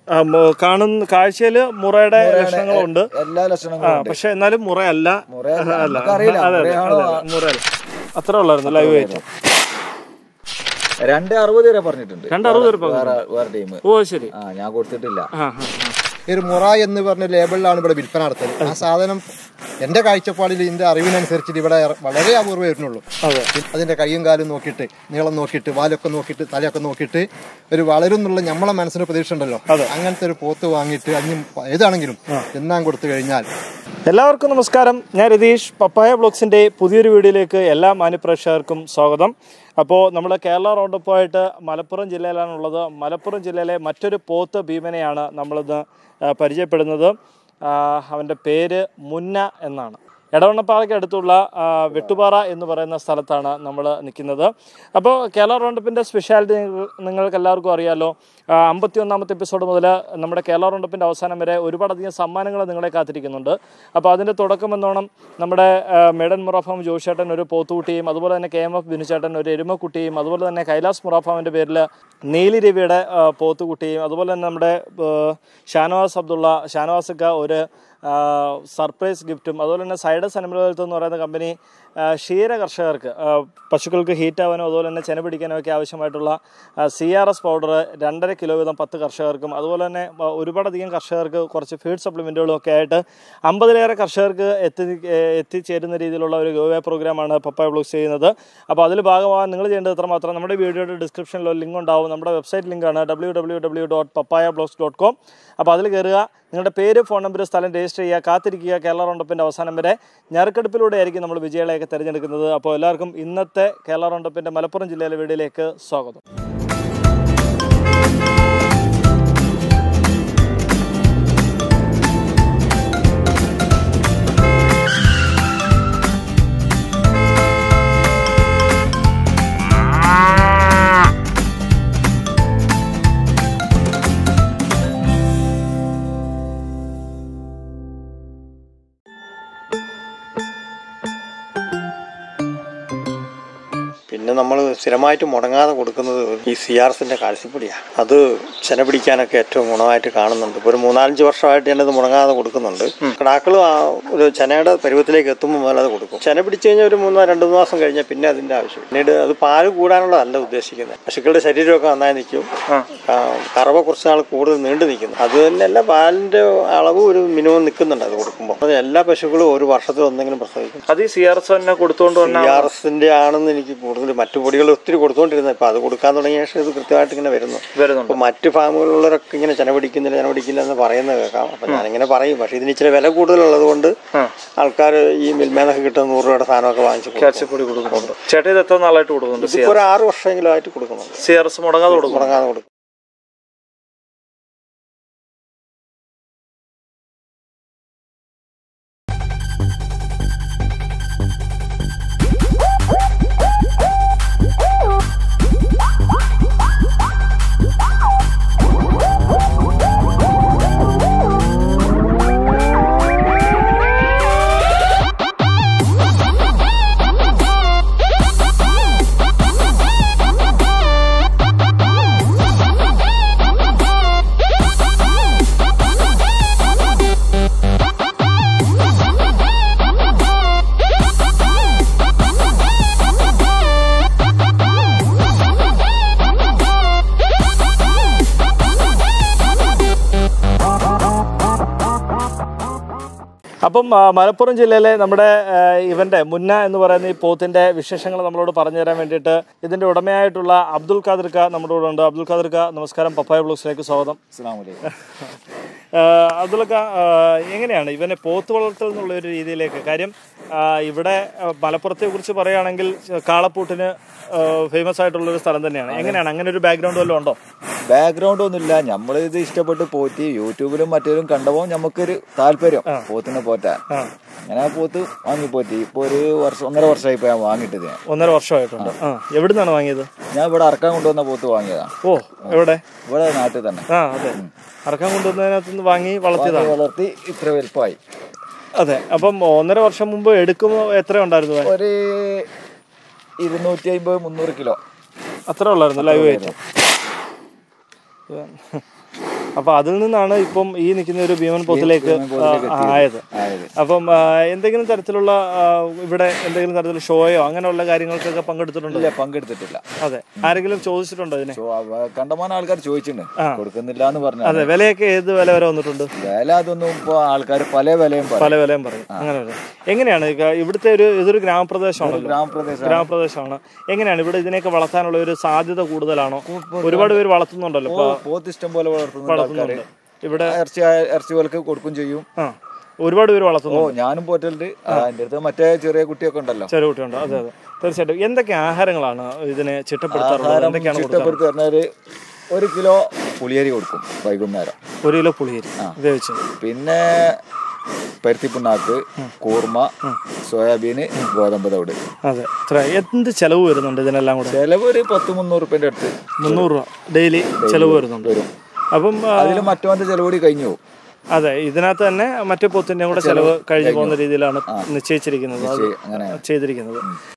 ആ, മു- കാണുന്ന കാഴ്ചയിൽ മുറയുടെ ലക്ഷണങ്ങളുണ്ട് എല്ലാ ലക്ഷണങ്ങളും ഉണ്ട് പക്ഷെ എന്നാലും മുറയല്ല മുറയല്ല, അല്ല നമുക്കറിയില്ല, അതെ, അതെ, മുറയാണോ? അതെ, അതെ, മുറയല്ല അത്ര ഉള്ളായിരുന്നു ലൈവ് വെയിറ്റ് രണ്ട് അറുപത് വരെ പറഞ്ഞിട്ടുണ്ട് രണ്ട് അറുപത് വരെ വേറെ വേറെ ടീം ഓ ശരി ആ ഞാൻ കൊടുത്തിട്ടില്ല ആ ആ, ആ. ഈ ഒരു മുറ എന്ന് പറഞ്ഞ ലേബിളിലാണ് ഇവിടെ വിൽപ്പന നടത്തുന്നത് ആ സാധനം എൻ്റെ കാഴ്ചപ്പാടിൽ ഇതിൻ്റെ അറിവിനനുസരിച്ചിട്ട് ഇവിടെ വളരെ അപൂർവം വരുന്നുള്ളൂ അതെ അതിൻ്റെ കൈയും കാലും നോക്കിയിട്ട് നീളം നോക്കിയിട്ട് വാലൊക്കെ നോക്കിയിട്ട് തലയൊക്കെ നോക്കിയിട്ട് ഒരു വളരും എന്നുള്ള നമ്മളെ മനസ്സിന് പ്രതീക്ഷ ഉണ്ടല്ലോ അങ്ങനത്തെ ഒരു പോത്ത് വാങ്ങിയിട്ട് അഞ്ഞും ഏതാണെങ്കിലും തിന്നാൻ കൊടുത്തു കഴിഞ്ഞാൽ എല്ലാവർക്കും നമസ്കാരം ഞാൻ രതീഷ് പപ്പായ ബ്ലോഗ്സിൻ്റെ പുതിയൊരു വീഡിയോയിലേക്ക് എല്ലാ മാന്യപ്രേക്ഷകർക്കും സ്വാഗതം അപ്പോൾ നമ്മൾ കേരള റൗണ്ടപ്പായിട്ട് മലപ്പുറം ജില്ലയിലാണുള്ളത് മലപ്പുറം ജില്ലയിലെ മറ്റൊരു പോത്ത് ഭീമനെയാണ് നമ്മളിന്ന് ആ, പരിചയപ്പെടുന്നത് ആ, അവൻ്റെ പേര് മുന്ന എന്നാണ് എടവണ്ണപ്പാറയ്ക്ക് അടുത്തുള്ള ആ, വെട്ടുപാറ എന്ന് പറയുന്ന സ്ഥലത്താണ് നമ്മൾ നിൽക്കുന്നത് അപ്പോൾ കേരള റൗണ്ടപ്പിൻ്റെ സ്പെഷ്യാലിറ്റി നിങ്ങൾക്ക് എല്ലാവർക്കും അറിയാമല്ലോ അമ്പത്തി ഒന്നാമത്തെ എപ്പിസോഡ് മുതൽ നമ്മുടെ കേരള റൗണ്ടപ്പിൻ്റെ അവസാനം വരെ ഒരുപാടധികം സമ്മാനങ്ങൾ നിങ്ങളെ കാത്തിരിക്കുന്നുണ്ട് അപ്പോൾ അതിൻ്റെ തുടക്കം എന്നോണം നമ്മുടെ ആ, മേഡൻ മുറാഫാം ജോഷേട്ടൻ ഒരു പോത്തുകുട്ടിയും അതുപോലെ തന്നെ കെ എം എഫ് ബിനുചേട്ടൻ ഒരു എരുമക്കുട്ടിയും അതുപോലെ തന്നെ കൈലാസ് മുറാഫാമിൻ്റെ പേരിൽ നീലി രവിയുടെ ആ, പോത്തുകുട്ടിയും അതുപോലെ തന്നെ നമ്മുടെ ആ, ഷാനവാസ് അബ്ദുള്ള ഷാനവാസക്ക ഒരു ആ, സർപ്രൈസ് ഗിഫ്റ്റും അതുപോലെ തന്നെ സൈഡസ് അനിമൽ ഹെൽത്ത് എന്ന് പറയുന്ന കമ്പനി ആ, ക്ഷീര കർഷകർക്ക് ആ, പശുക്കൾക്ക് ഹീറ്റ് ആവാനോ അതുപോലെ തന്നെ ചെന പിടിക്കാനോ ഒക്കെ ആവശ്യമായിട്ടുള്ള സി ആർ എസ് പൗഡർ രണ്ടര കിലോ വീതം പത്ത് കർഷകർക്കും അതുപോലെ തന്നെ ആ, ഒരുപാടധികം കർഷകർക്ക് കുറച്ച് ഫീഡ് സപ്ലിമെൻറ്റുകളും ഒക്കെ ആയിട്ട് അമ്പതിലേറെ കർഷകർക്ക് എത്തി ഏ, എത്തിച്ചേരുന്ന രീതിയിലുള്ള ഒരു ഗോവേ പ്രോഗ്രാമാണ് പപ്പായ ബ്ലോഗ്സ് ചെയ്യുന്നത് അപ്പോൾ അതിൽ ഭാഗമാകാൻ നിങ്ങൾ ചെയ്യേണ്ടത് ഇത്ര മാത്രം നമ്മുടെ വീഡിയോയുടെ ഡിസ്ക്രിപ്ഷനിൽ ഒരു ലിങ്ക് ഉണ്ടാവും നമ്മുടെ വെബ്സൈറ്റ് ലിങ്കാണ് W W W dot papaya blogs dot com അപ്പോൾ അതിൽ കയറുക നിങ്ങളുടെ പേര് ഫോൺ നമ്പർ സ്ഥലം രജിസ്റ്റർ ചെയ്യുക കാത്തിരിക്കുക കേരള റൗണ്ടപ്പിൻ്റെ അവസാനം വരെ ഞെറുക്കെടുപ്പിലൂടെ ആയിരിക്കും നമ്മൾ വിജയികളെയൊക്കെ തിരഞ്ഞെടുക്കുന്നത് അപ്പോൾ എല്ലാവർക്കും ഇന്നത്തെ കേരള റൗണ്ടപ്പിൻ്റെ മലപ്പുറം ജില്ലയിലെ വീഡിയോയിലേക്ക് സ്വാഗതം പിന്നെ നമ്മൾ സ്ഥിരമായിട്ട് മുടങ്ങാതെ കൊടുക്കുന്നത് ഈ സി ആർ എസിന്റെ കാൽസ്യപ്പൊടിയാണ് അത് ചെന പിടിക്കാനൊക്കെ ഏറ്റവും ഗുണമായിട്ട് കാണുന്നുണ്ട് ഇപ്പോൾ ഒരു മൂന്നാലഞ്ച് വർഷമായിട്ട് ഞാനത് മുടങ്ങാതെ കൊടുക്കുന്നുണ്ട് കിടാക്കൾ ഒരു ചെനയുടെ പരുവത്തിലേക്ക് എത്തുമ്പോൾ മുതൽ അത് കൊടുക്കും ചെന പിടിച്ചു കഴിഞ്ഞാൽ ഒരു മൂന്നോ രണ്ട് മൂന്ന് മാസം കഴിഞ്ഞാൽ പിന്നെ അതിന്റെ ആവശ്യം പിന്നീട് അത് പാല് കൂടാനുള്ളതല്ല ഉദ്ദേശിക്കുന്നത് പശുക്കളുടെ ശരീരമൊക്കെ നന്നായി നിൽക്കും ആ, കറവ കുറച്ച് നാൾ കൂടുതൽ നീണ്ടു നിൽക്കുന്നു അത് തന്നെയല്ല പാലിന്റെ അളവ് ഒരു മിനിമം നിൽക്കുന്നുണ്ട് അത് കൊടുക്കുമ്പോൾ അത് എല്ലാ പശുക്കളും ഒരു വർഷത്തിൽ ഒന്നെങ്കിലും പ്രസവിക്കും അത് ഈ സി ആർ എസ് തന്നെ കൊടുത്തുകൊണ്ട് സി ആർ എസിന്റെ ആണെന്ന് എനിക്ക് കൂടുതൽ മറ്റു പൊടികൾ ഒത്തിരി കൊടുത്തോണ്ടിരുന്നത് ഇപ്പൊ അത് കൊടുക്കാൻ തുടങ്ങിയ ശേഷം ഇത് കൃത്യമായിട്ട് ഇങ്ങനെ വരുന്നു വരുന്നുണ്ട് ഇപ്പൊ മറ്റ് ഫാമുകളിലുള്ളവരൊക്കെ ഇങ്ങനെ ചെന പിടിക്കുന്നില്ല ചെന പിടിക്കില്ല എന്ന് പറയുന്നത് കേൾക്കാം അപ്പൊ ഞാനിങ്ങനെ പറയും പക്ഷെ ഇതിന് ഇച്ചിരി വില കൂടുതലുള്ളത് കൊണ്ട് ആൾക്കാർ ഈ മിൽമേന്നൊക്കെ കിട്ടുന്ന നൂറ് രൂപയുടെ സാധനമൊക്കെ വാങ്ങിച്ച് കൊടുക്കും. കാൽസ്യപ്പൊടി കൊടുക്കുന്നുണ്ട് ചേട്ടാ ഇത് എത്ര നാളായിട്ട് കൊടുക്കുന്നുണ്ട് ഇതിപ്പോ ഒരു ആറ് വർഷമെങ്കിലും ആയിട്ട് കൊടുക്കുന്നുണ്ട് സി ആർ എസ് മുടങ്ങാതെ കൊടുക്കും മുടങ്ങാതെ കൊടുക്കും അപ്പം ആ, മലപ്പുറം ജില്ലയിലെ നമ്മുടെ ആ, ഇവന്റെ മുന്ന എന്ന് പറയുന്ന ഈ പോത്തിന്റെ വിശേഷങ്ങൾ നമ്മളോട് പറഞ്ഞു തരാൻ വേണ്ടിയിട്ട് ഇതിന്റെ ഉടമയായിട്ടുള്ള അബ്ദുൽ ഖാദിർക്ക നമ്മുടെ കൂടെ ഉണ്ട് അബ്ദുൽ ഖാദിർക്ക നമസ്കാരം പപ്പായ ബ്ലോഗ്സിലേക്ക് സ്വാഗതം അസ്സലാമലൈക്കും ആ, അബ്ദുൽക്ക ആ, എങ്ങനെയാണ് ഇവനെ പോത്ത് വളർത്തൽ എന്നുള്ള ഒരു രീതിയിലേക്ക് കാര്യം ആ, ഇവിടെ ആ, മലപ്പുറത്തെ കുറിച്ച് പറയുകയാണെങ്കിൽ കാളപ്പൂട്ടിന് ഫേമസ് ആയിട്ടുള്ള ഒരു സ്ഥലം തന്നെയാണ് എങ്ങനെയാണ് അങ്ങനെ ഒരു ബാക്ക്ഗ്രൗണ്ട് വല്ലതും ഉണ്ടോ ബാക്ക്ഗ്രൗണ്ട് ഒന്നുമില്ല നമ്മൾ ഇത് ഇഷ്ടപ്പെട്ട് പോറ്റി യൂട്യൂബിലും മറ്റേലും കണ്ടപ്പോൾ നമുക്കൊരു താല്പര്യം പോത്തിനെ പോറ്റാൻ അങ്ങനെ ആ പോത്ത് വാങ്ങി പോറ്റി ഇപ്പൊ ഒരു വർഷം ഒന്നര വർഷമായി ഇപ്പൊ ഞാൻ വാങ്ങിയിട്ട് ഇതിനെ ഒന്നര വർഷമായിട്ടുണ്ട് ആ എവിടെ നിന്നാണ് വാങ്ങിയത് ഞാൻ ഇവിടെ അറക്കാൻ കൊണ്ടുവന്ന പോത്ത് വാങ്ങിയതാ ഓ എവിടെ ഇവിടെ നാട്ടിൽ തന്നെ ആ അതെ അറക്കാൻ കൊണ്ടുവന്നതിനകത്ത് നിന്ന് വാങ്ങി വളർത്തിയതാണ് വളർത്തി ഇത്ര വലുപ്പമായി അതെ അപ്പം ഒന്നര വർഷം മുമ്പ് എടുക്കുമ്പോൾ എത്ര ഉണ്ടായിരുന്നു വേ- ഒരു ഇരുന്നൂറ്റി അമ്പത് മുന്നൂറ് കിലോ അത്ര ഉള്ളായിരുന്നു ലൈവ് വെയിറ്റ് അപ്പൊ അതിൽ നിന്നാണ് ഇപ്പം ഈ നിൽക്കുന്ന ഒരു ഭീമൻ പോത്തിലേക്ക് ആ, ആയത് ആയത് അപ്പം ആ, എന്തെങ്കിലും തരത്തിലുള്ള ആ, ഇവിടെ എന്തെങ്കിലും തരത്തിലുള്ള ഷോയോ അങ്ങനെയുള്ള കാര്യങ്ങൾക്കൊക്കെ പങ്കെടുത്തിട്ടുണ്ടോ ഇല്ല പങ്കെടുത്തിട്ടില്ല അതെ ആരെങ്കിലും ചോദിച്ചിട്ടുണ്ടോ ഇതിനെ ചോ- അവ- കണ്ടമാനം ആൾക്കാർ ചോദിച്ചിട്ടുണ്ട് കൊടുക്കുന്നില്ല എന്ന് പറഞ്ഞു അതെ വിലയൊക്കെ ഏത് വില വരെ വന്നിട്ടുണ്ട് വില അതൊന്നും ഇപ്പൊ ആൾക്കാർ പല വിലയും പറയും പല വിലയും പറയും അങ്ങനെ വരും എങ്ങനെയാണ് ഇത് ഇവിടുത്തെ ഒരു ഇതൊരു ഗ്രാമപ്രദേശമാണല്ലോ ഗ്രാമപ്രദേശം ഗ്രാമപ്രദേശമാണ് എങ്ങനെയാണ് ഇവിടെ ഇതിനെയൊക്കെ വളർത്താനുള്ള ഒരു സാധ്യത കൂടുതലാണോ ഒരുപാട് പേര് വളർത്തുന്നുണ്ടല്ലോ ഇപ്പൊ പോത്ത് ഇഷ്ടം പോലെ വളർത്തുന്നുണ്ട് ആൾക്കാര് വളർത്തുന്നുണ്ട് ഇവിടെ ഇറച്ചി ഇറച്ചി വിലക്ക് കൊടുക്കും ചെയ്യും ആ ഒരുപാട് പേര് ഓ വളർത്തുന്നു ഞാനും പോറ്റലുണ്ട് ആ, എൻ്റെ അടുത്ത് മറ്റേ ചെറിയ കുട്ടിയൊക്കെ ഉണ്ടല്ലോ ചെറിയ കുട്ടിയുണ്ട് അതെ അതെ തീർച്ചയായിട്ടും എന്തൊക്കെ ആഹാരങ്ങളാണ് ഇതിനെ ചിട്ടപ്പെടുത്താറുള്ളത് ആഹാരം എന്തൊക്കെയാണ് കൊടുക്കുക ചിട്ടപ്പെടുത്തി പറഞ്ഞാല് ഒരു കിലോ പുളിയരി കൊടുക്കും വൈകുന്നേരം ഒരു കിലോ പുളിയേരി വേവിച്ച് പിന്നെ പരുത്തി പിണ്ണാക്ക് കൂർമ സോയാബീന് ഗോതമ്പ് തവിട് അതെ ഇത്ര എന്ത് ചെലവ് വരുന്നുണ്ട് ഇതിനെല്ലാം കൂടെ ചെലവ് ഒരു പത്ത് മുന്നൂറ് റുപ്യൻ്റെ അടുത്ത് മുന്നൂറ് രൂപ ഡെയിലി ചെലവ് വരുന്നുണ്ട് വരും അപ്പം ആ, അതിൽ മറ്റവന്റെ ചെലവ് കൂടി കഴിഞ്ഞു പോകും അതെ ഇതിനകത്ത് തന്നെ മറ്റു പൊത്തിൻ്റെയും കൂടെ ചെലവ് കഴിഞ്ഞു പോകുന്ന രീതിയിലാണ് നിശ്ചയിച്ചിരിക്കുന്നത് അത് അങ്ങനെ ചെയ്തിരിക്കുന്നത്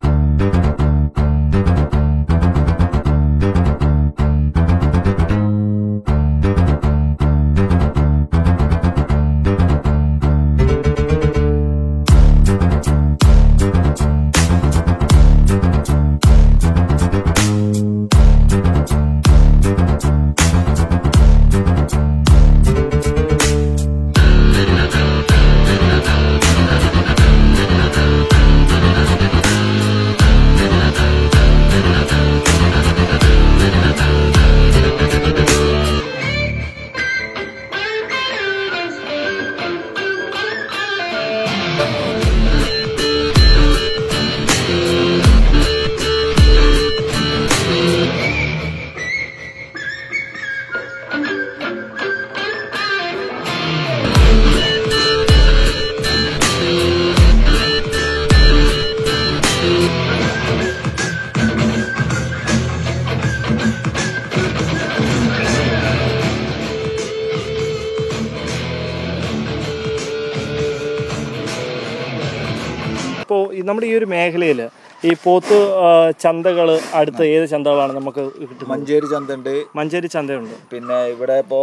ഇപ്പോൾ നമ്മുടെ ഈ ഒരു മേഖലയിൽ ഈ പോത്ത് ചന്തകൾ അടുത്ത ഏത് ചന്തകളാണ് നമുക്ക് കിട്ടുന്നത് മഞ്ചേരി ചന്തണ്ട് മഞ്ചേരി ചന്തയുണ്ട് പിന്നെ ഇവിടെ ഇപ്പോ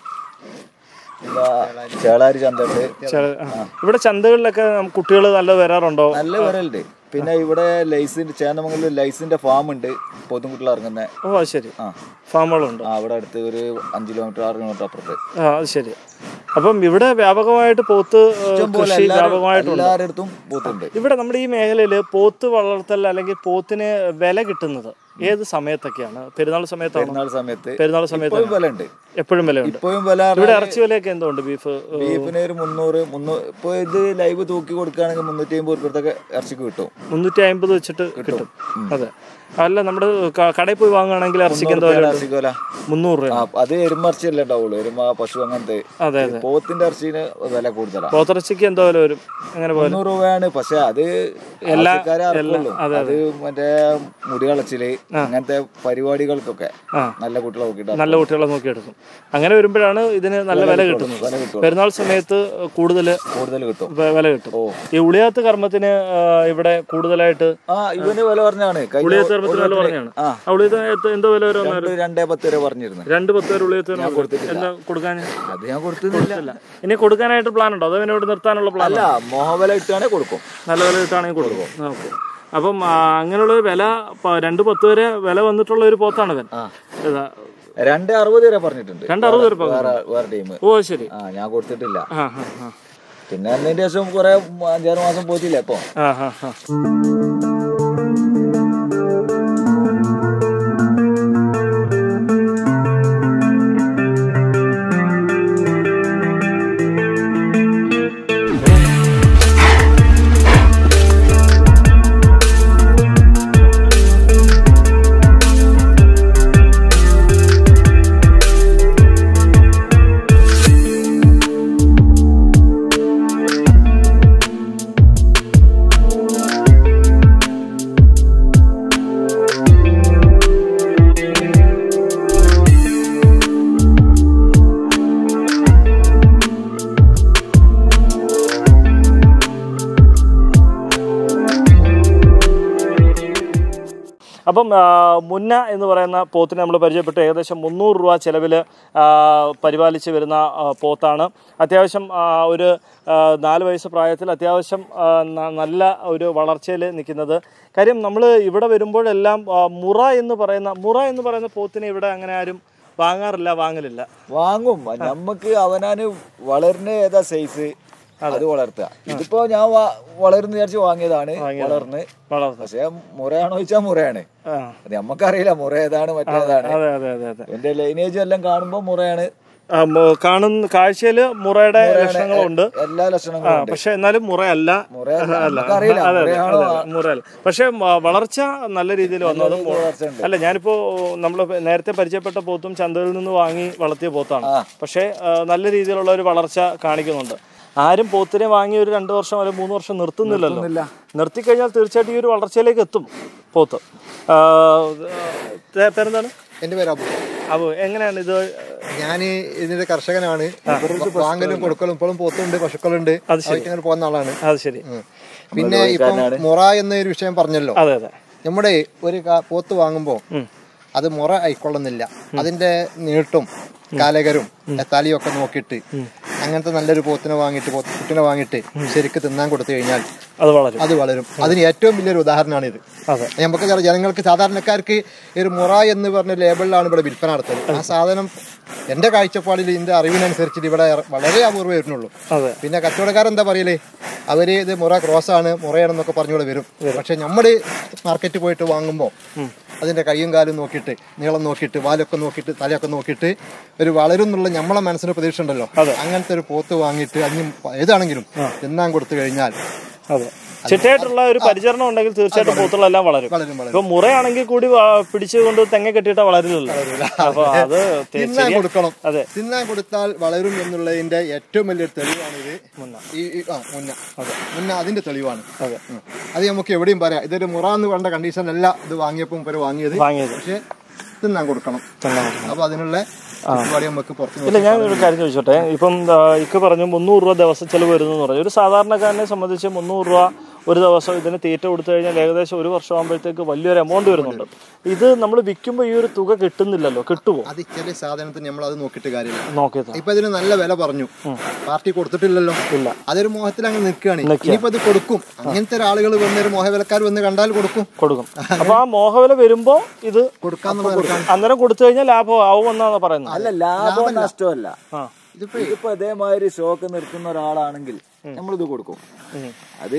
എന്താ ചേളാരി ചന്തണ്ട് ചെ- ആ. ഇവിടെ ചന്തകളിലൊക്കെ കുട്ടികൾ നല്ല വരാറുണ്ടോ നല്ല വരലുണ്ട് പിന്നെ ഇവിടെ ലൈസിന്റെ ചേന്നമംഗലിൽ ലൈസിന്റെ ഫാം ഉണ്ട് പോത്തുംകുട്ടികൾ ഇറങ്ങുന്ന ഓ അത് ശരി ആ ഫാമുകളുണ്ട് ആ അവിടെ അടുത്ത് ഒരു അഞ്ച് കിലോമീറ്റർ ആറ് കിലോമീറ്റർ അപ്പുറത്ത് ആ അത് ശരി അപ്പം ഇവിടെ വ്യാപകമായിട്ട് പോത്ത് ഏ, ഇഷ്ടംപോലെ കൃഷി എല്ലാവരും വ്യാപകമായിട്ടുണ്ട് എല്ലാവരുടെ അടുത്തും പോത്തുണ്ട് ഇവിടെ നമ്മുടെ ഈ മേഖലയിൽ പോത്ത് വളർത്തൽ അല്ലെങ്കിൽ പോത്തിന് വില കിട്ടുന്നത് ഏത് സമയത്തൊക്കെയാണ് പെരുന്നാൾ സമയത്താണോ പെരുന്നാൾ സമയത്ത് പെരുന്നാൾ സമയത്ത് ഇപ്പോഴും വില ഉണ്ട് എപ്പോഴും വിലയുണ്ട് ഇപ്പോഴും വില ഇവിടെ ഇറച്ചി വിലയൊക്കെ എന്തുണ്ട് ബീഫ് ബീഫിന് ഒരു മുന്നൂറ് മുന്നൂറ് ഇപ്പൊ ഇത് ലൈവ് തൂക്കി കൊടുക്കുകയാണെങ്കിൽ മുന്നൂറ്റി അമ്പത് റുപ്യത്തൊക്കെ ഇറച്ചിക്ക് കിട്ടും മുന്നൂറ്റി അമ്പത് വെച്ചിട്ട് കിട്ടും അതെ അല്ല നമ്മുടെ ക- കടയിൽ പോയി വാങ്ങുകയാണെങ്കിൽ ഇറച്ചിക്ക് എന്തോ വില ഇറച്ചിക്ക് വില മുന്നൂറ് രൂപ ആ അത് എരുമറച്ചി അല്ലേ ഉണ്ടാവുള്ളൂ എരുമ പശു അങ്ങനത്തെ അതെ അതെ പോത്തിന്റെ ഇറച്ചിന് വില കൂടുതലാണ് പോത്തിറച്ചിക്ക് എന്തോ വില വരും അങ്ങനെ പോലെ മുന്നൂറ് രൂപയാണ് പക്ഷെ അത് എല്ലാ- ആവശ്യക്കാരെ ഇറക്കുള്ളൂ അതെ, അത് മറ്റേ മുടി കളച്ചില് അങ്ങനത്തെ പരിപാടികൾക്കൊക്കെ ആ. നല്ല കുട്ടികളെ നോക്കിയിട്ട് നല്ല കുട്ടികളെ നോക്കിയെടുക്കും അങ്ങനെ വരുമ്പോഴാണ് ഇതിന് നല്ല വില കിട്ടുന്നത് വില കിട്ടും പെരുന്നാൾ സമയത്ത് കൂടുതൽ കൂടുതൽ കിട്ടും വില കിട്ടും ഈ ഉളിയാത്ത് കർമ്മത്തിന് ആ, ഇവിടെ കൂടുതലായിട്ട് ആ ഇവന് വില പറഞ്ഞാണ് കഴിഞ്ഞ ഉളിയത്ത് കർമ്മത്തിന് വില പറഞ്ഞാണ് ആ. ആ ഉളിയത്ത് എത്ത- എന്തോ വില വരും രണ്ട് രണ്ടേ പത്ത് വരെ പറഞ്ഞിരുന്നു രണ്ട് പത്ത് പേര് ഉളിയത്തിന് എന്താ കൊടുക്കാൻ അത് ഞാൻ കൊടുത്തില്ല ഇനി കൊടുക്കാനായിട്ട് പ്ലാൻ ഉണ്ടോ അതോ ഇവനെ ഇവിടെ നിർത്താനുള്ള പ്ലാൻ അല്ല മോഹവില ഇട്ടാണെ കൊടുക്കും നല്ല വില കിട്ടുകയാണെങ്കിൽ കൊടുക്കും ഓക്കെ അപ്പം ആ, അങ്ങനെയുള്ള ഒരു വില പ- രണ്ട് പത്ത് വരെ വില വന്നിട്ടുള്ള ഒരു പോത്താണ് ഇവൻ ഇതാ. രണ്ട് അറുപത് വരെ പറഞ്ഞിട്ടുണ്ട് രണ്ട് അറുപത് വരെ പറഞ്ഞു. വേറെ വേറെ ടീം ഓ ശരി ആ ഞാൻ കൊടുത്തിട്ടില്ല ആ ആ ആ പിന്നെ അതിന്റെ ശേഷം കുറെ അഞ്ചാറ് മാസം പോയിട്ടില്ല ഇപ്പൊ ആ ആ ആ അപ്പം ആ, മുന്ന എന്ന് പറയുന്ന പോത്തിനെ നമ്മൾ പരിചയപ്പെട്ടു ഏകദേശം മുന്നൂറ് രൂപ ചിലവിൽ പരിപാലിച്ച് വരുന്ന ആ, പോത്താണ് അത്യാവശ്യം ആ, ഒരു ആ, നാല് വയസ്സ് പ്രായത്തിൽ അത്യാവശ്യം ആ, ന- നല്ല ഒരു വളർച്ചയിൽ നിൽക്കുന്നത് കാര്യം നമ്മൾ ഇവിടെ വരുമ്പോഴെല്ലാം ആ, മുറ എന്ന് പറയുന്ന മുറ എന്ന് പറയുന്ന പോത്തിനെ ഇവിടെ അങ്ങനെ ആരും വാങ്ങാറില്ല വാങ്ങലില്ല വാങ്ങും നമുക്ക് അവനാന് വളരുന്ന ഏതാ സൈസ് അത് വളർത്തുക ഇതിപ്പോ ഞാൻ വാ- വളരുന്ന വിചാരിച്ച് വാങ്ങിയതാണ് വളർന്ന് വളർന്നു പക്ഷെ മുറയാണോ ചോദിച്ചാൽ മുറയാണ് ആ അത് നമുക്കറിയില്ല മുറ ഏതാണ് മറ്റേതാണ് അതെ അതെ അതെ അതെ എന്റെ ലൈനേജും എല്ലാം കാണുമ്പോ മുറയാണ് ആ, മു- കാണുന്ന കാഴ്ചയിൽ മുറയുടെ ലക്ഷണങ്ങളുണ്ട് എല്ലാ ആ, ലക്ഷണങ്ങളും ഉണ്ട് പക്ഷെ എന്നാലും മുറയല്ല മുറയല്ല അല്ല നമുക്കറിയില്ല അതെ, അതെ, മുറയാണോ അതെ, മുറയല്ല പക്ഷെ മ- വളർച്ച നല്ല രീതിയിൽ വന്നതും വളർച്ചയുണ്ട്. അല്ല ഞാനിപ്പോ നമ്മൾ നേരത്തെ പരിചയപ്പെട്ട പോത്തും ചന്തയിൽ നിന്ന് വാങ്ങി വളർത്തിയ പോത്താണ് ആ. പക്ഷേ ആ, നല്ല രീതിയിലുള്ള ഒരു വളർച്ച കാണിക്കുന്നുണ്ട് ആരും പോത്തിനെ വാങ്ങി ഒരു രണ്ട് വർഷം അല്ലെങ്കിൽ മൂന്ന് വർഷം നിർത്തുന്നില്ലല്ലോ നിർത്തിക്കഴിഞ്ഞാൽ തീർച്ചയായിട്ടും ഈ ഒരു വളർച്ചയിലേക്ക് എത്തും പോത്ത് ആ, ആ, പേരെന്താണ് എന്റെ പേര് അബു അപ്പൊ എങ്ങനെയാണ് ഇത് ഞാൻ ഇതിന്റെ കർഷകനാണ് വാങ്ങലും കൊടുക്കലും ഇപ്പോഴും പോത്തുണ്ട് പശുക്കളുണ്ട് അങ്ങനെ പോകുന്ന ആളാണ് അത് ശരി ഉം. പിന്നെ ഇപ്പം മുറ എന്നൊരു വിഷയം പറഞ്ഞല്ലോ അതെ അതെ നമ്മുടെ ഒരു കാ- പോത്ത് വാങ്ങുമ്പോൾ അത് മുറ ആയിക്കൊള്ളുന്നില്ല അതിന്റെ നീട്ടും കാലകരും തലയും ഒക്കെ നോക്കിയിട്ട് അങ്ങനത്തെ നല്ലൊരു പോത്തിനെ വാങ്ങിയിട്ട് പോത്ത് കുട്ടിനെ വാങ്ങിയിട്ട് ശരിക്ക് തിന്നാൻ കൊടുത്തു കഴിഞ്ഞാൽ അത് വളരും അത് വളരും അതിന് ഏറ്റവും വലിയൊരു ഉദാഹരണമാണ് ഇത് അതെ നമുക്ക് അറിയാം, ജനങ്ങൾക്ക് സാധാരണക്കാർക്ക് ഈ ഒരു മുറ എന്ന് പറഞ്ഞ ലേബിളിലാണ് ഇവിടെ വിൽപ്പന നടത്തുന്നത് ആ സാധനം എന്റെ കാഴ്ചപ്പാടിൽ ഇതിന്റെ അറിവിനനുസരിച്ചിട്ട് ഇവിടെ വളരെ അപൂർവ്വം വരുന്നുള്ളൂ അതെ പിന്നെ കച്ചവടക്കാരെന്താ പറയലേ അവര് ഇത് മുറ ക്രോസ് ആണ് മുറയാണെന്നൊക്കെ പറഞ്ഞുകൂടെ വരും പക്ഷെ നമ്മള് മാർക്കറ്റിൽ പോയിട്ട് വാങ്ങുമ്പോൾ അതിന്റെ കൈയും കാലും നോക്കിയിട്ട് നീളം നോക്കിയിട്ട് വാലൊക്കെ നോക്കിയിട്ട് തലയൊക്കെ നോക്കിയിട്ട് ഒരു വളരും എന്നുള്ള നമ്മളെ മനസ്സിന് പ്രതീക്ഷ ഉണ്ടല്ലോ അങ്ങനത്തെ ഒരു പോത്ത് വാങ്ങിയിട്ട് അഞ്ഞും ഏതാണെങ്കിലും തിന്നാൻ കൊടുത്തു കഴിഞ്ഞാൽ അതെ ചിട്ടയായിട്ടുള്ള ഒരു പരിചരണം ഉണ്ടെങ്കിൽ തീർച്ചയായിട്ടും പോത്തുകളെല്ലാം വളരും വളരും വളരും ഇപ്പൊ മുറയാണെങ്കിൽ കൂടി വ- പിടിച്ചുകൊണ്ട് തെങ്ങ കെട്ടിയിട്ട് വളരില്ലല്ലോ അപ്പൊ അത് തെ- തിന്നാൻ ശരിയാ- കൊടുക്കണം അതെ തിന്നാൻ കൊടുത്താൽ വളരും എന്നുള്ളതിന്റെ ഏറ്റവും വലിയൊരു തെളിവാണ് ഇത് ഈ ഈ- ആ മുന്ന മുന്ന അതിന്റെ തെളിവാണ് അതെ ഉം. അത് നമുക്ക് എവിടെയും പറയാം ഇതൊരു മുറ എന്ന് പറഞ്ഞ കണ്ടീഷനല്ല ഇത് വാങ്ങിയപ്പോൾ ഇവര് വാങ്ങിയത് വാങ്ങിയത് പക്ഷെ തിന്നാൻ കൊടുക്കണം അപ്പൊ അതിനുള്ള പരിപാടി നമുക്ക് പുറത്ത് ഇല്ല ഞാൻ ഒരു കാര്യം ചോദിച്ചോട്ടെ ഇപ്പം ആ, ഇക്ക് പറഞ്ഞു മുന്നൂറ് രൂപ ദിവസം ചെലവ് വരുന്നു എന്ന് പറഞ്ഞു ഒരു സാധാരണക്കാരനെ സംബന്ധിച്ച് മുന്നൂറ് രൂപ ഒരു ദിവസം ഇതിന് തീറ്റ കൊടുത്തു കഴിഞ്ഞാൽ ഏകദേശം ഒരു വർഷം ആകുമ്പോഴത്തേക്ക് വലിയൊരു എമൗണ്ട് വരുന്നുണ്ട് ഇത് നമ്മൾ വിൽക്കുമ്പോൾ ഈ ഒരു തുക കിട്ടുന്നില്ലല്ലോ കിട്ടുമോ അത് ചില സാധനത്തിന് നമ്മൾ അത് നോക്കിയിട്ട് കാര്യമില്ല നോക്കിയത് ഇപ്പൊ ഇതിന് നല്ല വില പറഞ്ഞു പാർട്ടി കൊടുത്തിട്ടില്ലല്ലോ ഇല്ല. അതൊരു മോഹത്തിൽ അങ്ങ് നിൽക്കുകയാണ് ഇനിയിപ്പോ അത് കൊടുക്കും അങ്ങനത്തെ ഒരാളുകൾ വന്ന് ഒരു മോഹവിലക്കാർ വന്ന് കണ്ടാൽ കൊടുക്കും കൊടുക്കും അപ്പൊ ആ മോഹവില വരുമ്പോ ഇത് കൊടുക്കാന്നുള്ള അന്നേരം കൊടുത്തു കഴിഞ്ഞാൽ ലാഭം ആവുമെന്നാണ് പറയുന്നത് അല്ല ലാഭം നഷ്ടമല്ല ആ ഇതിപ്പോ ഇതിപ്പോ അതേമാതിരി ഷോക്ക് നിർത്തുന്ന ഒരാളാണെങ്കിൽ നമ്മളിത് കൊടുക്കും അത്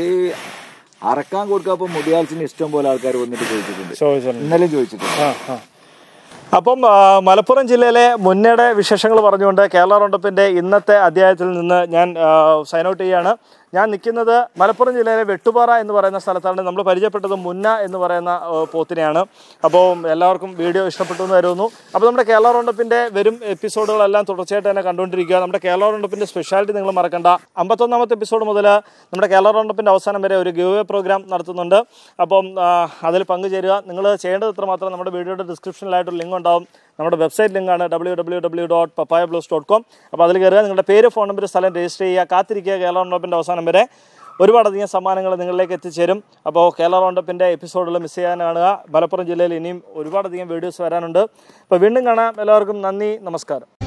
അറക്കാൻ കൊടുക്കാൻ മുടിയാൽസിന് ഇഷ്ടം പോലെ ആൾക്കാർ വന്നിട്ട് ചോദിച്ചിട്ടുണ്ട് ചോദിച്ചിട്ടുണ്ട് ഇന്നലെ ചോദിച്ചിട്ടുണ്ട് ആ, ആ. അപ്പം ആ, മലപ്പുറം ജില്ലയിലെ മുന്നയുടെ വിശേഷങ്ങൾ പറഞ്ഞുകൊണ്ട് കേരള റൗണ്ടപ്പിന്റെ ഇന്നത്തെ അധ്യായത്തിൽ നിന്ന് ഞാൻ സൈൻ ഔട്ട് ചെയ്യാണ് ഞാൻ നിൽക്കുന്നത് മലപ്പുറം ജില്ലയിലെ വെട്ടുപാറ എന്ന് പറയുന്ന സ്ഥലത്താണ് നമ്മൾ പരിചയപ്പെട്ടത് മുന്ന എന്ന് പറയുന്ന ആ, പോത്തിനെയാണ് അപ്പോൾ എല്ലാവർക്കും വീഡിയോ ഇഷ്ടപ്പെട്ടു എന്ന് കരുതുന്നു അപ്പോൾ നമ്മുടെ കേരള റൗണ്ടപ്പിന്റെ വരും എപ്പിസോഡുകളെല്ലാം തുടർച്ചയായിട്ട് തന്നെ കണ്ടുകൊണ്ടിരിക്കുക നമ്മുടെ കേരള റൗണ്ടപ്പിന്റെ സ്പെഷ്യാലിറ്റി നിങ്ങൾ മറക്കണ്ട അമ്പത്തൊന്നാമത്തെ എപ്പിസോഡ് മുതൽ നമ്മുടെ കേരള റൗണ്ടപ്പിന്റെ അവസാനം വരെ ഒരു ഗിവ് പ്രോഗ്രാം നടത്തുന്നുണ്ട് അപ്പം ആ, അതിൽ പങ്കുചേരുക നിങ്ങൾ ചെയ്യേണ്ടത് ഇത്ര മാത്രം നമ്മുടെ വീഡിയോയുടെ ഡിസ്ക്രിപ്ഷനിലായിട്ടൊരു ലിങ്ക് ഉണ്ടാവും നമ്മുടെ വെബ്സൈറ്റ് ലിങ്കാണ് W W W dot papaya blogs dot com അപ്പോൾ അതിൽ കയറുക നിങ്ങളുടെ പേര് ഫോൺ നമ്പർ സ്ഥലം രജിസ്റ്റർ ചെയ്യുക കാത്തിരിക്കുക കേരള റൗണ്ടപ്പിൻ്റെ അവസാനം വരെ ഒരുപാടധികം സമ്മാനങ്ങൾ നിങ്ങളിലേക്ക് എത്തിച്ചേരും അപ്പോൾ കേരള റൗണ്ടപ്പിൻ്റെ എപ്പിസോഡുകൾ മിസ് ചെയ്യാൻ കാണുക മലപ്പുറം ജില്ലയിൽ ഇനിയും ഒരുപാടധികം വീഡിയോസ് വരാനുണ്ട് അപ്പോൾ വീണ്ടും കാണാം എല്ലാവർക്കും നന്ദി നമസ്കാരം